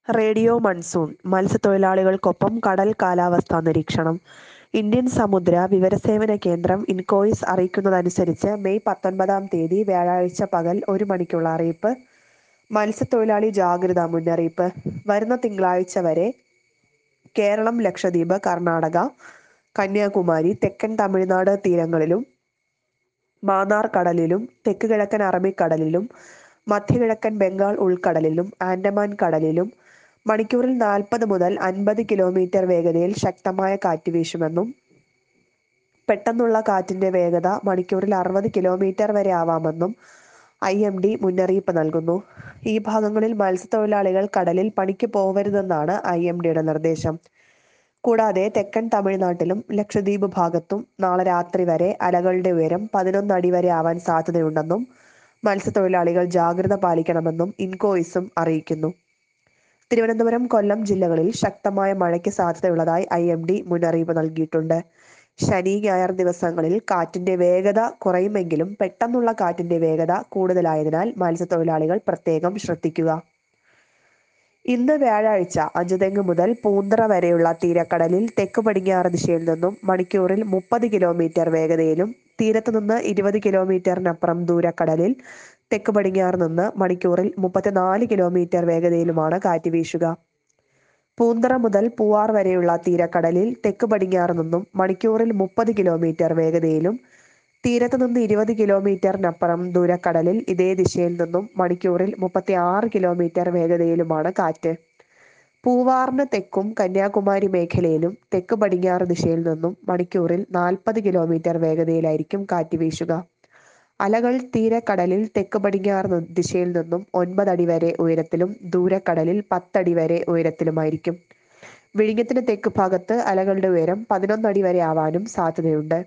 radio monsoon മത്സ്യത്തൊഴിലാളികൾക്കൊപ്പം കടൽ കാലാവസ്ഥാ നിരീക്ഷണം ഇന്ത്യൻ സമുദ്ര വിവരസേവന കേന്ദ്രം ഇൻകോയിസ് അറിയിക്കുന്നതനുസരിച്ച് മെയ് പത്തൊൻപതാം തീയതി വ്യാഴാഴ്ച പകൽ ഒരു മണിക്കുള്ള അറിയിപ്പ് മത്സ്യത്തൊഴിലാളി ജാഗ്രതാ മുന്നറിയിപ്പ് വരുന്ന തിങ്കളാഴ്ച വരെ കേരളം ലക്ഷദ്വീപ് കർണാടക കന്യാകുമാരി തെക്കൻ തമിഴ്നാട് തീരങ്ങളിലും മാന്നാർ കടലിലും തെക്ക് കിഴക്കൻ അറബിക്കടലിലും മധ്യകിഴക്കൻ ബംഗാൾ ഉൾക്കടലിലും ആൻഡമാൻ കടലിലും മണിക്കൂറിൽ നാൽപ്പത് മുതൽ അൻപത് കിലോമീറ്റർ വേഗതയിൽ ശക്തമായ കാറ്റ് വീശുമെന്നും പെട്ടെന്നുള്ള കാറ്റിന്റെ വേഗത മണിക്കൂറിൽ അറുപത് കിലോമീറ്റർ വരെ ആവാമെന്നും ഐ എം ഡി മുന്നറിയിപ്പ് നൽകുന്നു ഈ ഭാഗങ്ങളിൽ മത്സ്യത്തൊഴിലാളികൾ കടലിൽ പണിക്ക് പോവരുതെന്നാണ് ഐ എം ഡിയുടെ നിർദ്ദേശം കൂടാതെ തെക്കൻ തമിഴ്നാട്ടിലും ലക്ഷദ്വീപ് ഭാഗത്തും നാളെ രാത്രി വരെ അലകളുടെ ഉയരം പതിനൊന്ന് അടി വരെ ആവാൻ സാധ്യതയുണ്ടെന്നും മത്സ്യത്തൊഴിലാളികൾ ജാഗ്രത പാലിക്കണമെന്നും ഇൻകോയിസും അറിയിക്കുന്നു തിരുവനന്തപുരം കൊല്ലം ജില്ലകളിൽ ശക്തമായ മഴയ്ക്ക് സാധ്യതയുള്ളതായി ഐ എം ഡി മുന്നറിയിപ്പ് നൽകിയിട്ടുണ്ട് ശനി ഞായർ ദിവസങ്ങളിൽ കാറ്റിന്റെ വേഗത കുറയുമെങ്കിലും പെട്ടെന്നുള്ള കാറ്റിന്റെ വേഗത കൂടുതലായതിനാൽ മത്സ്യത്തൊഴിലാളികൾ പ്രത്യേകം ശ്രദ്ധിക്കുക ഇന്ന് വ്യാഴാഴ്ച അഞ്ചുതെങ്ങ് മുതൽ പൂന്തറ വരെയുള്ള തീരക്കടലിൽ തെക്ക് പടിഞ്ഞാറ് ദിശയിൽ നിന്നും മണിക്കൂറിൽ മുപ്പത് കിലോമീറ്റർ വേഗതയിലും തീരത്ത് നിന്ന് ഇരുപത് കിലോമീറ്ററിനപ്പുറം ദൂരക്കടലിൽ തെക്ക് പടിഞ്ഞാറ് നിന്ന് മണിക്കൂറിൽ മുപ്പത്തിനാല് കിലോമീറ്റർ വേഗതയിലുമാണ് കാറ്റ് വീശുക പൂന്തറ മുതൽ പൂവാർ വരെയുള്ള തീരക്കടലിൽ തെക്ക് പടിഞ്ഞാറ് നിന്നും മണിക്കൂറിൽ മുപ്പത് കിലോമീറ്റർ വേഗതയിലും തീരത്ത് നിന്ന് ഇരുപത് കിലോമീറ്ററിനപ്പുറം ദൂരക്കടലിൽ ഇതേ ദിശയിൽ നിന്നും മണിക്കൂറിൽ മുപ്പത്തി ആറ് കിലോമീറ്റർ വേഗതയിലുമാണ് കാറ്റ് പൂവാറിന് തെക്കും കന്യാകുമാരി മേഖലയിലും തെക്ക് പടിഞ്ഞാറ് ദിശയിൽ നിന്നും മണിക്കൂറിൽ നാൽപ്പത് കിലോമീറ്റർ വേഗതയിലായിരിക്കും കാറ്റ് വീശുക അലകൾ തീരക്കടലിൽ തെക്ക് പടിഞ്ഞാറ് ദിശയിൽ നിന്നും ഒൻപത് അടി വരെ ഉയരത്തിലും ദൂരക്കടലിൽ പത്തടി വരെ ഉയരത്തിലുമായിരിക്കും വിഴിഞ്ഞത്തിന് തെക്ക് ഭാഗത്ത് അലകളുടെ ഉയരം പതിനൊന്ന് അടി വരെ ആവാനും സാധ്യതയുണ്ട്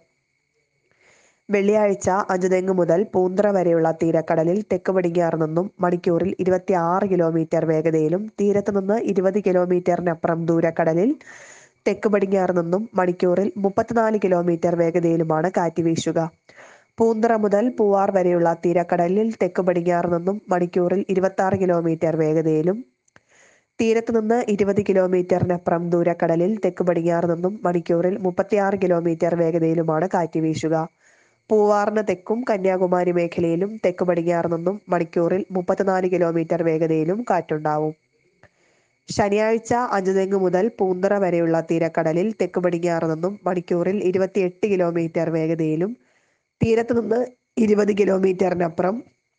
വെള്ളിയാഴ്ച അഞ്ചുതെങ്ങ് മുതൽ പൂന്തറ വരെയുള്ള തീരക്കടലിൽ തെക്ക് പടിഞ്ഞാറ് നിന്നും മണിക്കൂറിൽ ഇരുപത്തി ആറ് കിലോമീറ്റർ വേഗതയിലും തീരത്ത് നിന്ന് ഇരുപത് കിലോമീറ്ററിനപ്പുറം ദൂരക്കടലിൽ തെക്ക് പടിഞ്ഞാറ് നിന്നും മണിക്കൂറിൽ മുപ്പത്തിനാല് കിലോമീറ്റർ വേഗതയിലുമാണ് കാറ്റ് വീശുക പൂന്തറ മുതൽ പൂവാർ വരെയുള്ള തീരക്കടലിൽ തെക്ക് പടിഞ്ഞാറ് നിന്നും മണിക്കൂറിൽ ഇരുപത്തി ആറ് കിലോമീറ്റർ വേഗതയിലും തീരത്ത് നിന്ന് ഇരുപത് കിലോമീറ്ററിനപ്പുറം ദൂരക്കടലിൽ തെക്ക് പടിഞ്ഞാറ് നിന്നും മണിക്കൂറിൽ മുപ്പത്തിയാറ് കിലോമീറ്റർ വേഗതയിലുമാണ് കാറ്റ് വീശുക പൂവാറിന് തെക്കും കന്യാകുമാരി മേഖലയിലും തെക്ക് പടിഞ്ഞാറ് നിന്നും മണിക്കൂറിൽ മുപ്പത്തിനാല് കിലോമീറ്റർ വേഗതയിലും കാറ്റുണ്ടാവും ശനിയാഴ്ച അഞ്ചുതെങ്ങ് മുതൽ പൂന്തറ വരെയുള്ള തീരക്കടലിൽ തെക്ക് പടിഞ്ഞാറ് നിന്നും മണിക്കൂറിൽ ഇരുപത്തിയെട്ട് കിലോമീറ്റർ വേഗതയിലും തീരത്ത് നിന്ന് ഇരുപത് കിലോമീറ്ററിനപ്പുറം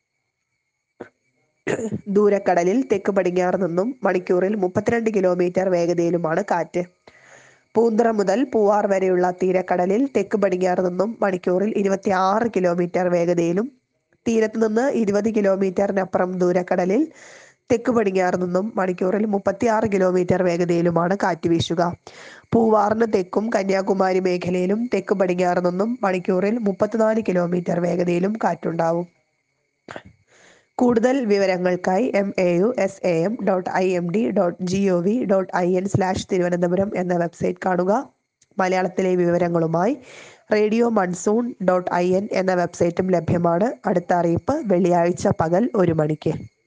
ദൂരക്കടലിൽ തെക്ക് പടിഞ്ഞാറ് നിന്നും മണിക്കൂറിൽ മുപ്പത്തിരണ്ട് കിലോമീറ്റർ വേഗതയിലുമാണ് കാറ്റ് പൂന്തറ മുതൽ പൂവാർ വരെയുള്ള തീരക്കടലിൽ തെക്ക് പടിഞ്ഞാറ് നിന്നും മണിക്കൂറിൽ ഇരുപത്തി ആറ് കിലോമീറ്റർ വേഗതയിലും തീരത്ത് നിന്ന് ഇരുപത് കിലോമീറ്ററിനപ്പുറം ദൂരക്കടലിൽ തെക്ക് പടിഞ്ഞാറ് നിന്നും മണിക്കൂറിൽ മുപ്പത്തിയാറ് കിലോമീറ്റർ വേഗതയിലുമാണ് കാറ്റ് വീശുക പൂവാറിന് തെക്കും കന്യാകുമാരി മേഖലയിലും തെക്ക് പടിഞ്ഞാറ് നിന്നും മണിക്കൂറിൽ മുപ്പത്തിനാല് കിലോമീറ്റർ വേഗതയിലും കാറ്റുണ്ടാവും കൂടുതൽ വിവരങ്ങൾക്കായി M A U S A M dot I M D dot G O V dot I N slash Thiruvananthapuram എന്ന വെബ്സൈറ്റ് കാണുക മലയാളത്തിലെ വിവരങ്ങളുമായി radio monsoon dot I N എന്ന വെബ്സൈറ്റും ലഭ്യമാണ് അടുത്ത അറിയിപ്പ് വെള്ളിയാഴ്ച പകൽ ഒരു മണിക്ക്